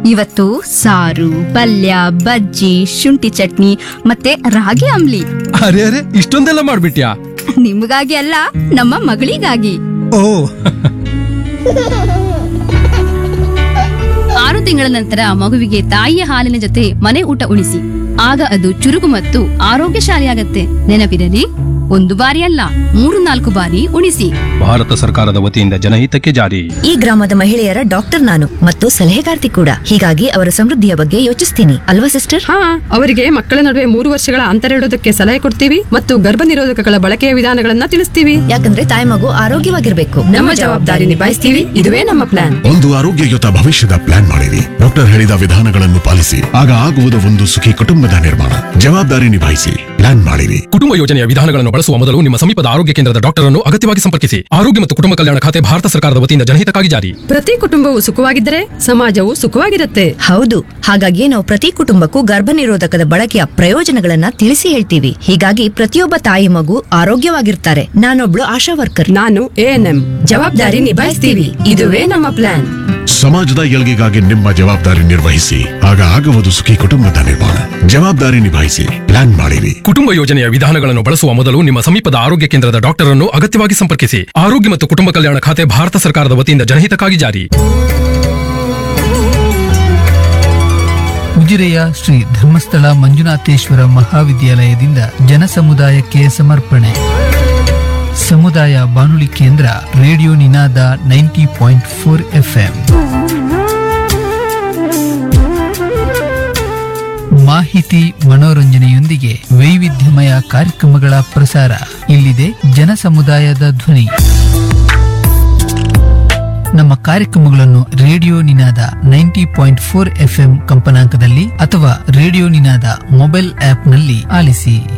ಇವತ್ತು ಸಾರು ಪಲ್ಯ ಬಜ್ಜಿ ಶುಂಠಿ ಚಟ್ನಿ ಮತ್ತೆ ರಾಗಿ ಅಂಬ್ಲಿ ಅರೆ ಅರೆ ಇಷ್ಟೊಂದೆಲ್ಲ ಮಾಡ್ಬಿಟ್ಯಾ ನಿಮಗಾಗಿ ಅಲ್ಲ ನಮ್ಮ ಮಗಳಿಗಾಗಿ ಓ ಆರು ತಿಂಗಳ ನಂತರ ಮಗುವಿಗೆ ತಾಯಿಯ ಹಾಲಿನ ಜೊತೆ ಮನೆ ಊಟ ಉಣಿಸಿ ಆಗ ಅದು ಚುರುಕು ಮತ್ತು ಆರೋಗ್ಯಶಾಲಿಯಾಗತ್ತೆ ನೆನಪಿರಲಿ ಒಂದು ಬಾರಿ ಅಲ್ಲ ಮೂರು ನಾಲ್ಕು ಬಾರಿ ಉಣಿಸಿ ಭಾರತ ಸರ್ಕಾರದ ವತಿಯಿಂದ ಜನಹಿತಕ್ಕೆ ಜಾರಿ ಈ ಗ್ರಾಮದ ಮಹಿಳೆಯರ ಡಾಕ್ಟರ್ ನಾನು ಮತ್ತು ಸಲಹೆಗಾರ್ತಿ ಕೂಡ ಹೀಗಾಗಿ ಅವರ ಸಮೃದ್ಧಿಯ ಬಗ್ಗೆ ಯೋಚಿಸ್ತೀನಿ ಅಲ್ವಾ ಸಿಸ್ಟರ್ ಹಾ ಅವರಿಗೆ ಮಕ್ಕಳ ನಡುವೆ ಮೂರು ವರ್ಷಗಳ ಅಂತರ ಇಡೋದಕ್ಕೆ ಸಲಹೆ ಕೊಡ್ತೀವಿ ಮತ್ತು ಗರ್ಭ ನಿರೋಧಕಗಳ ಬಳಕೆಯ ವಿಧಾನಗಳನ್ನ ತಿಳಿಸ್ತೀವಿ ಯಾಕಂದ್ರೆ ತಾಯಿ ಮಗು ಆರೋಗ್ಯವಾಗಿರ್ಬೇಕು ನಮ್ಮ ಜವಾಬ್ದಾರಿ ನಿಭಾಯಿಸ್ತೀವಿ ಇದುವೇ ನಮ್ಮ ಪ್ಲಾನ್ ಒಂದು ಆರೋಗ್ಯಯುತ ಭವಿಷ್ಯದ ಪ್ಲಾನ್ ಮಾಡಿರಿ ಡಾಕ್ಟರ್ ಹೇಳಿದ ವಿಧಾನಗಳನ್ನು ಪಾಲಿಸಿ ಆಗ ಆಗುವುದು ಒಂದು ಸುಖಿ ಕುಟುಂಬದ ನಿರ್ಮಾಣ ಜವಾಬ್ದಾರಿ ನಿಭಾಯಿಸಿ ಪ್ಲಾನ್ ಮಾಡಿರಿ ಕುಟುಂಬ ಯೋಜನೆಯ ವಿಧಾನಗಳನ್ನು ಬಳಸುವ ಮೊದಲು ನಿಮ್ಮ ಸಮೀಪದ ಆರೋಗ್ಯ ಕೇಂದ್ರದ ಡಾಕ್ಟರ್ ಅನ್ನು ಅಗತ್ಯವಾಗಿ ಸಂಪರ್ಕಿಸಿ ಆರೋಗ್ಯ ಮತ್ತು ಕುಟುಂಬ ಕಲ್ಯಾಣ ಖಾತೆ ಭಾರತ ಸರ್ಕಾರದ ವತಿಯಿಂದ ಜನಹಿತಕ್ಕಾಗಿ ಜಾರಿ ಪ್ರತಿ ಕುಟುಂಬವು ಸುಖವಾಗಿದ್ದರೆ ಸಮಾಜವು ಸುಖವಾಗಿರುತ್ತೆ ಹೌದು ಹಾಗಾಗಿ ನಾವು ಪ್ರತಿ ಕುಟುಂಬಕ್ಕೂ ಗರ್ಭ ನಿರೋಧಕದ ಬಳಕೆಯ ಪ್ರಯೋಜನಗಳನ್ನ ತಿಳಿಸಿ ಹೇಳ್ತೀವಿ ಹೀಗಾಗಿ ಪ್ರತಿಯೊಬ್ಬ ತಾಯಿ ಮಗು ಆರೋಗ್ಯವಾಗಿರ್ತಾರೆ ನಾನೊಬ್ಳು ಆಶಾ ವರ್ಕರ್ ನಾನು ಎಎನ್ಎಂ ಜವಾಬ್ದಾರಿ ನಿಭಾಯಿಸ್ತೀವಿ ಇದುವೇ ನಮ್ಮ ಪ್ಲಾನ್ ಸಮಾಜದ ಏಳ್ಗೆಗಾಗಿ ನಿಮ್ಮ ಜವಾಬ್ದಾರಿ ನಿರ್ವಹಿಸಿ ಆಗ ಆಗುವುದು ಸುಖಿ ಕುಟುಂಬದ ನಿರ್ಮಾಣ ಜವಾಬ್ದಾರಿ ನಿಭಾಯಿಸಿ ಪ್ಲಾನ್ ಮಾಡಿರಿ ಕುಟುಂಬ ಯೋಜನೆಯ ವಿಧಾನಗಳನ್ನು ಬಳಸುವ ಮೊದಲು ನಿಮ್ಮ ಸಮೀಪದ ಆರೋಗ್ಯ ಕೇಂದ್ರದ ಡಾಕ್ಟರ್ ಅನ್ನು ಅಗತ್ಯವಾಗಿ ಸಂಪರ್ಕಿಸಿ ಆರೋಗ್ಯ ಮತ್ತು ಕುಟುಂಬ ಕಲ್ಯಾಣ ಖಾತೆ ಭಾರತ ಸರ್ಕಾರದ ವತಿಯಿಂದ ಜನಹಿತಕ್ಕಾಗಿ ಜಾರಿ ಉಜಿರೆಯ ಶ್ರೀ ಧರ್ಮಸ್ಥಳ ಮಂಜುನಾಥೇಶ್ವರ ಮಹಾವಿದ್ಯಾಲಯದಿಂದ ಜನಸಮುದಾಯಕ್ಕೆ ಸಮರ್ಪಣೆ ಸಮುದಾಯ ಬಾನುಲಿ ಕೇಂದ್ರ radio Ninada ninety point four FM ಮಾಹಿತಿ ಮನೋರಂಜನೆಯೊಂದಿಗೆ ವೈವಿಧ್ಯಮಯ ಕಾರ್ಯಕ್ರಮಗಳ ಪ್ರಸಾರ ಇಲ್ಲಿದೆ ಜನಸಮುದಾಯದ ಧ್ವನಿ ನಮ್ಮ ಕಾರ್ಯಕ್ರಮಗಳನ್ನು radio Ninada ninety point four FM ಕಂಪನಾಂಕದಲ್ಲಿ ಅಥವಾ ರೇಡಿಯೋ ನಿನಾದ ಮೊಬೈಲ್ ಆಪ್ನಲ್ಲಿ ಆಲಿಸಿ